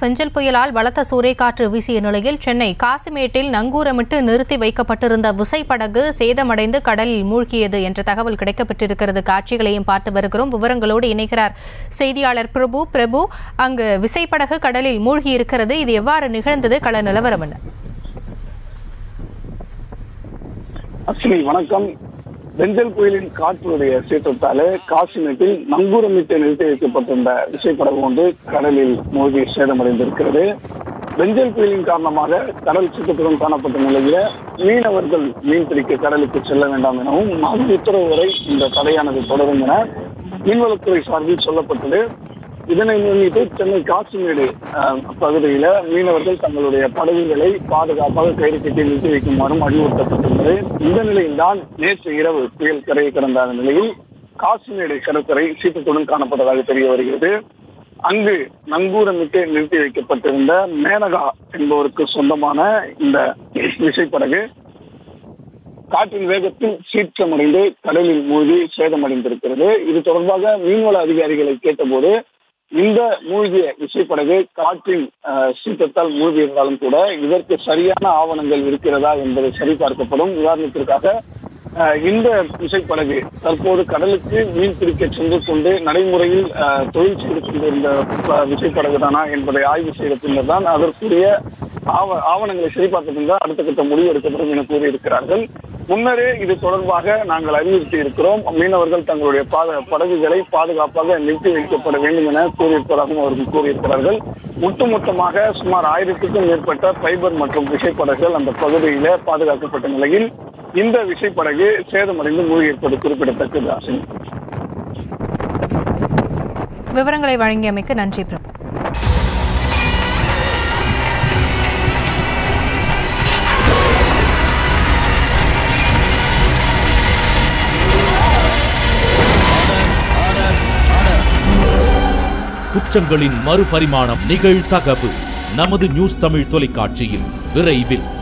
பெஞ்சல் புயலால் பலத்த சூறைக்காற்று வீசிய நிலையில் சென்னை காசிமேட்டில் நங்கூரமிட்டு நிறுத்தி வைக்கப்பட்டிருந்த விசைப்படகு சேதமடைந்து கடலில் மூழ்கியது என்ற தகவல் கிடைக்கப்பட்டிருக்கிறது காட்சிகளையும் பார்த்து வருகிறோம் விவரங்களோடு இணைகிறார் செய்தியாளர் பிரபு பிரபு அங்கு விசைப்படகு கடலில் மூழ்கி இருக்கிறது இது எவ்வாறு நிகழ்ந்தது கள நிலவரம் என்ன அஸ்வினி வணக்கம் பெஞ்சல் புயலின் காற்றுடைய சீற்றத்தாலே காசிமேட்டில் நங்கூரமிட்டு நிறுத்தி வைக்கப்பட்டிருந்த விசைப்படகு ஒன்று கடலில் மூழ்கி சேதமடைந்திருக்கிறது பெஞ்சல் புயலின் காரணமாக கடல் சீற்றத்துடன் காணப்பட்ட நிலையில மீனவர்கள் மீன் பிடிக்க கடலுக்கு செல்ல வேண்டாம் எனவும் மறு உத்தரவு வரை இந்த தடையானது தொடரும் என மீன்வளத்துறை சார்பில் சொல்லப்பட்டது இதனை முன்னிட்டு சென்னை காசிமேடு அஹ், பகுதியில மீனவர்கள் தங்களுடைய படகுகளை பாதுகாப்பாக கயிறு கட்டி நிறுத்தி வைக்குமாறும் அறிவுறுத்தப்பட்டிருந்தது இந்த நிலையில்தான் நேற்று இரவு புயல் கரையை கடந்த நிலையில் காசிமேடு கடற்கரை சீற்றத்துடன் காணப்பட்டதாக தெரிய வருகிறது அங்கு நங்கூரமிட்டு நிறுத்தி வைக்கப்பட்டிருந்த மேனகா என்பவருக்கு சொந்தமான இந்த விசைப்படகு காற்றின் வேகத்தில் சீற்றமடைந்து கடலில் மூழ்கி சேதமடைந்திருக்கிறது இது தொடர்பாக மீன்வள அதிகாரிகளை கேட்டபோது இந்த மூழ்கிய விசைப்படகு காற்றின் அஹ், சீற்றத்தால் மூழ்கி இருந்தாலும் கூட இதற்கு சரியான ஆவணங்கள் இருக்கிறதா என்பதை சரிபார்க்கப்படும் உதாரணத்திற்காக அஹ், இந்த விசைப்படகு தற்போது கடலுக்கு மீன் பிடிக்க சென்று கொண்டு நடைமுறையில் அஹ், தொழில் செய்து கொண்டிருந்த அஹ், விசைப்படகு தானா என்பதை ஆய்வு செய்த பின்னர் தான் அதற்குரிய ஆவ ஆவணங்களை சரிபார்த்த பின்னர் அடுத்த கட்ட முடிவு எடுக்கப்படும் என கூறியிருக்கிறார்கள் முன்னரே இது தொடர்பாக நாங்கள் அறிவுறுத்தி இருக்கிறோம் மீனவர்கள் தங்களுடைய பாத படகுகளை பாதுகாப்பாக நிறுத்தி வைக்கப்பட வேண்டும் என கூறியிருப்பதாகவும் அவர்கள் கூறியிருக்கிறார்கள் ஒட்டுமொத்தமாக சுமார் ஆயிரத்துக்கும் மேற்பட்ட ஃபைபர் மற்றும் விசைப்படகுகள் அந்த பகுதியில பாதுகாக்கப்பட்ட நிலையில் இந்த விசைப்படகு சேதமடைந்து மூழ்கியிருப்பது குறிப்பிடத்தக்கது ஆசினி விவரங்களை வழங்கியமைக்கு நன்றி பிரபு குற்றங்களின் மறுபரிமாணம் நிகழ்தகவு நமது நியூஸ் தமிழ் தொலைக்காட்சியில் விரைவில்